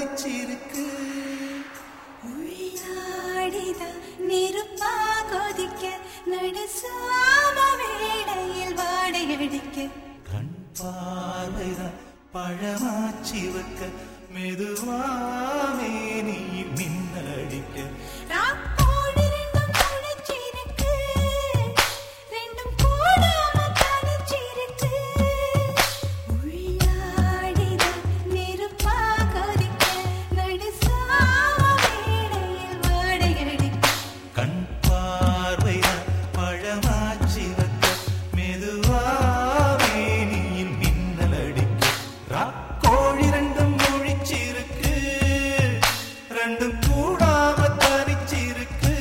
தனிச்சிருக்கு உள்ளாடிதான் நெருப்பா கொதிக்க நடுசாம வேளையில் வாடையடிக்க கண் பார்வைதான் பழமாச்சி வைக்க மெதுவாமே நீ மின்னடிக்க ராக்கோடு ரெண்டும் முளைச்சிருக்கு. ரெண்டும் கூடாம தனிச்சிருக்கு. உள்ளாடிதான் நெருப்பா கொதிக்க நடுசாம வேளையில் வாடையடிக்க கண் பார்வைதான் பழமாச்சி வைக்க மெதுவாமே நீ மின்னலடிக்க ராக்கோழி ரெண்டும் முழிச்சிருக்கு ரெண்டும் கூடாம தனிச்சிருக்கு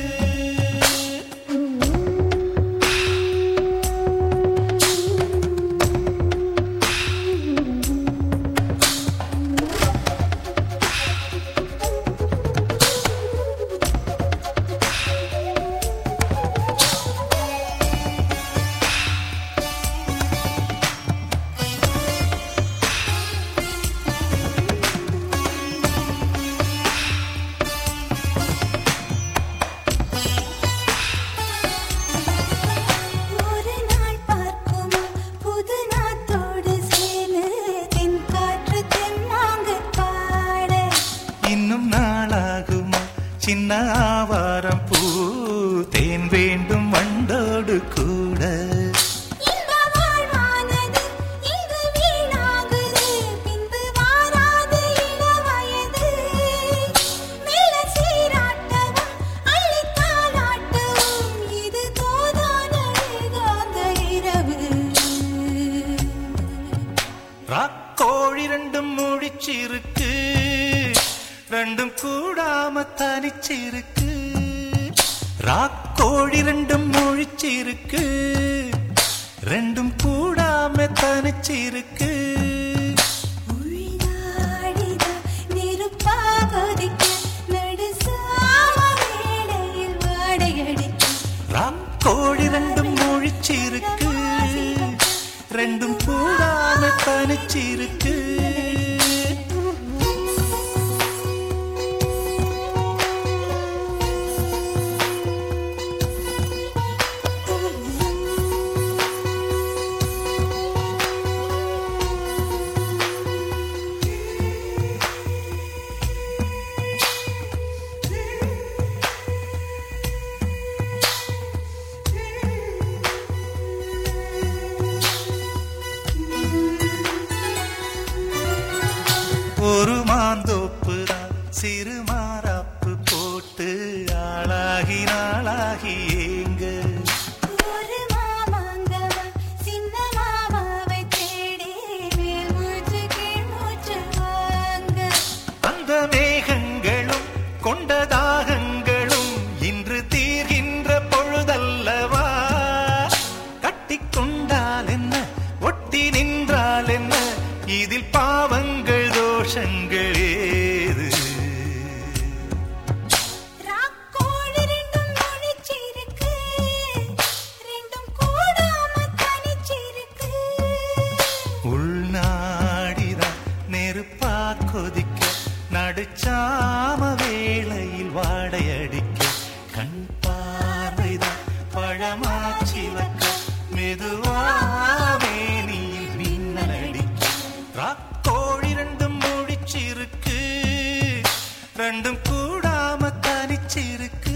ஒரு நாள் பார்க்கும் புது நாத்தோடு சேர்ந்து தென்காற்று தென்னாங்கு பாட இன்னும் நாளாகுமா சின்ன ஆவாரம் பூ தேன் வேண்டும் வண்டோடு கூட இந்த வாழ்வானது இங்கு வீணாகுது பின்பு வாராது இளவயது மெல்ல சீராட்டவும் அள்ளித் தாலாட்டவும் இது தோதான ஏகாந்த இரவு ராக்கோழி ரெண்டும் முடிச்சிருக்கு ரெண்டும் கூடாம தனிச்சிருக்கு ராக்கோழி ரெண்டும் முழிச்சிருக்கு ரெண்டும் கூடாம தனிச்சிருக்கு உள்ளாடிதான் நெருப்பா கொதிக்க நடுசாம வேளையில் வாடையடிக்க ராக்கோழி ரெண்டும் முழிச்சிருக்கு ரெண்டும் கூடாம தனிச்சிருக்கு ஒரு மாந்தோப்பு தான் சிறு மாறாப்பு போட்டு ஆளாகி நாளாகி ஏங்க ஒரு மாமாங்கவா சின்ன மாமாவை தேடி மேல் மூச்சு கீழ் மூச்சு வாங்க அந்த மேகங்களும் கொண்ட தாகங்களும் இன்று தீர்கின்ற பொழுதல்லவா கட்டிக்கொண்டால் என்ன ஒட்டி நின்றால் என்ன இதில் பாவங்கள் தோஷங்கள் ஏது ராக்கோடு ரெண்டும் முழிச்சிருக்கு ரெண்டும் கூடாம தனிச்சிருக்கு உள்நாடிதான் நெருப்பா கொதிக்க நடுச்சாம வேளையில் வாடையடிக்க கண் பார்வைதான் பழமாச்சி வைக்க மெதுவாவே நீ மின்னலடிக்க ராக்கோழி ரெண்டும் முடிச்சிருக்கு ரெண்டும் கூடாம தனிச்சிருக்கு